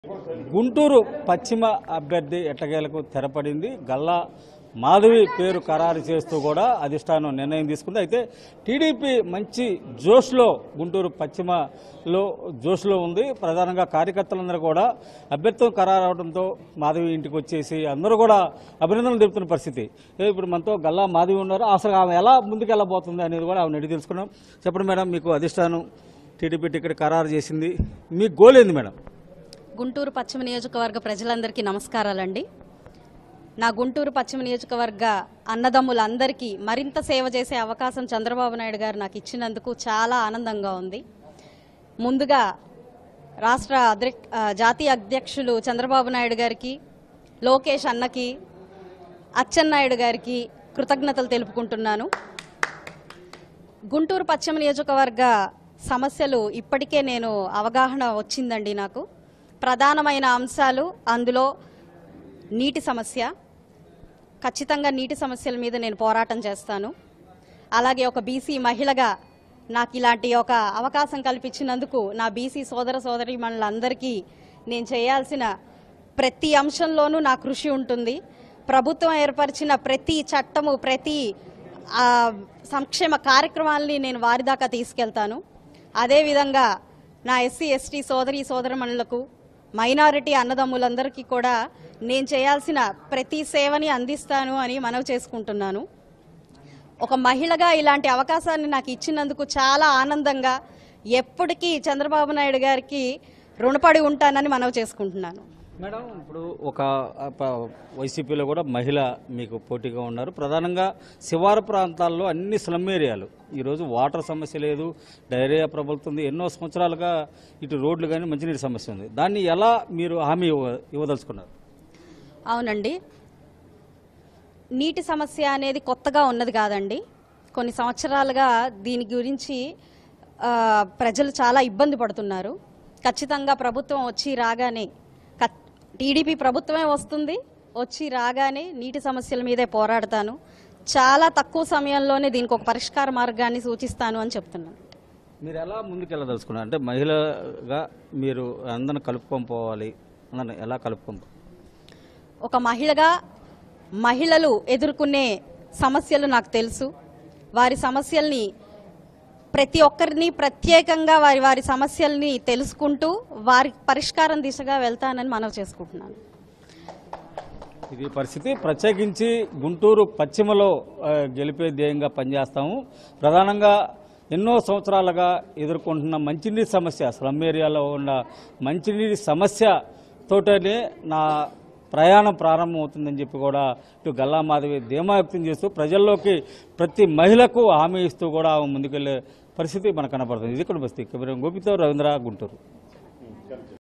గుంటూరు పశ్చిమ అభ్యర్థి ఎట్టకేలకు తెరపడింది గల్లా మాధవి పేరు ఖరారు చేస్తూ కూడా అధిష్టానం నిర్ణయం తీసుకుంది అయితే టీడీపీ మంచి జోష్లో గుంటూరు పశ్చిమలో జోష్లో ఉంది ప్రధానంగా కార్యకర్తలందరూ కూడా అభ్యర్థం ఖరారు అవడంతో మాధవి ఇంటికి వచ్చేసి అందరూ కూడా అభినందనలు తెలుపుతున్న పరిస్థితి ఏ ఇప్పుడు మనతో గల్లా మాధవి ఉన్నారు అసలు ఆమె ఎలా ముందుకెళ్ళబోతుంది అనేది కూడా ఆమె అడిగి తెలుసుకున్నాం చెప్పండి మేడం మీకు అధిష్టానం టీడీపీ టికెట్ ఖరారు చేసింది మీ గోల్ ఏంది మేడం గుంటూరు పశ్చిమ నియోజకవర్గ ప్రజలందరికీ నమస్కారాలండి నా గుంటూరు పశ్చిమ నియోజకవర్గ అన్నదమ్ములందరికీ మరింత సేవ చేసే అవకాశం చంద్రబాబు నాయుడు గారు నాకు ఇచ్చినందుకు చాలా ఆనందంగా ఉంది ముందుగా రాష్ట్ర అధ్యక్ష ఆ, జాతీయ అధ్యక్షులు చంద్రబాబు నాయుడు గారికి లోకేష్ అన్నకి అచ్చెన్నాయుడు గారికి కృతజ్ఞతలు తెలుపుకుంటున్నాను గుంటూరు పశ్చిమ నియోజకవర్గ సమస్యలు ఇప్పటికే నేను అవగాహన వచ్చిందండి నాకు ప్రధానమైన అంశాలు అందులో నీటి సమస్య ఖచ్చితంగా నీటి సమస్యల మీద నేను పోరాటం చేస్తాను అలాగే ఒక బీసీ మహిళగా నాకు ఇలాంటి ఒక అవకాశం కల్పించినందుకు నా బీసీ సోదర సోదరి మనులందరికీ నేను చేయాల్సిన ప్రతి అంశంలోనూ నా కృషి ఉంటుంది ప్రభుత్వం ఏర్పరిచిన ప్రతి చట్టము ప్రతి ఆ, సంక్షేమ కార్యక్రమాల్ని నేను వారి దాకా తీసుకెళ్తాను అదేవిధంగా నా ఎస్సీ ఎస్టీ సోదరి సోదరమణులకు మైనారిటీ అన్నదమ్ములందరికీ కూడా నేను చేయాల్సిన ప్రతి సేవని అందిస్తాను అని మనవి చేసుకుంటున్నాను ఒక మహిళగా ఇలాంటి అవకాశాన్ని నాకు ఇచ్చినందుకు చాలా ఆనందంగా ఎప్పటికీ చంద్రబాబు నాయుడు గారికి రుణపడి ఉంటానని మనవి చేసుకుంటున్నాను మేడం ఇప్పుడు ఒక ఆ, ప- వైసీపీలో కూడా మహిళ మీకు పోటీగా ఉన్నారు ప్రధానంగా శివారు ప్రాంతాల్లో అన్ని స్లమ్ ఏరియాలు ఈరోజు వాటర్ సమస్య లేదు డైరియా ప్రబలుతుంది ఎన్నో సంవత్సరాలుగా ఇటు రోడ్లు కానీ మంచినీటి సమస్య ఉంది దాన్ని ఎలా మీరు హామీ ఇవ్వ ఇవ్వదలుచుకున్నారు అవునండి నీటి సమస్య అనేది కొత్తగా ఉన్నది కాదండి కొన్ని సంవత్సరాలుగా దీని గురించి ఆ, ప్రజలు చాలా ఇబ్బంది పడుతున్నారు ఖచ్చితంగా ప్రభుత్వం వచ్చి రాగానే ఖ- టీడీపీ ప్రభుత్వమే వస్తుంది వచ్చి రాగానే నీటి సమస్యల మీదే పోరాడతాను చాలా తక్కువ సమయంలోనే దీనికి ఒక పరిష్కార మార్గాన్ని సూచిస్తాను అని చెప్తున్నాను మీరు ఎలా ముందుకెళ్ళదలుచుకున్నారు అంటే మహిళగా మీరు అందరిని కలుపుకొని పోవాలి అందరిని ఎలా కలుపుకొని పో- ఒక మహిళగా మహిళలు ఎదుర్కొనే సమస్యలు నాకు తెలుసు వారి సమస్యల్ని ప్రతి ఒక్కరిని ప్రత్యేకంగా వారి వారి సమస్యల్ని తెలుసుకుంటూ వారి పరిష్కారం దిశగా వెళ్తానని మనవి చేసుకుంటున్నాను ఇది పరిస్థితి ప్రత్యేకించి గుంటూరు పశ్చిమలో ఆ, గెలిపే ధ్యేయంగా పనిచేస్తాము ప్రధానంగా ఎన్నో సంవత్సరాలుగా ఎదుర్కొంటున్న మంచినీటి సమస్య స్లమ్ ఏరియాలో ఉన్న మంచినీటి సమస్య తోటనే నా ప్రయాణం ప్రారంభమవుతుందని చెప్పి కూడా ఇటు గల్లా మాధవి ధీమా వ్యక్తం చేస్తూ ప్రజల్లోకి ప్రతి మహిళకు హామీ ఇస్తూ కూడా ఆమె ముందుకెళ్లే పరిస్థితి మనకు కనపడుతుంది ఇది ఇక్కడ బస్తీ కెమెరా గోపితో రవీంద్ర గుంటూరు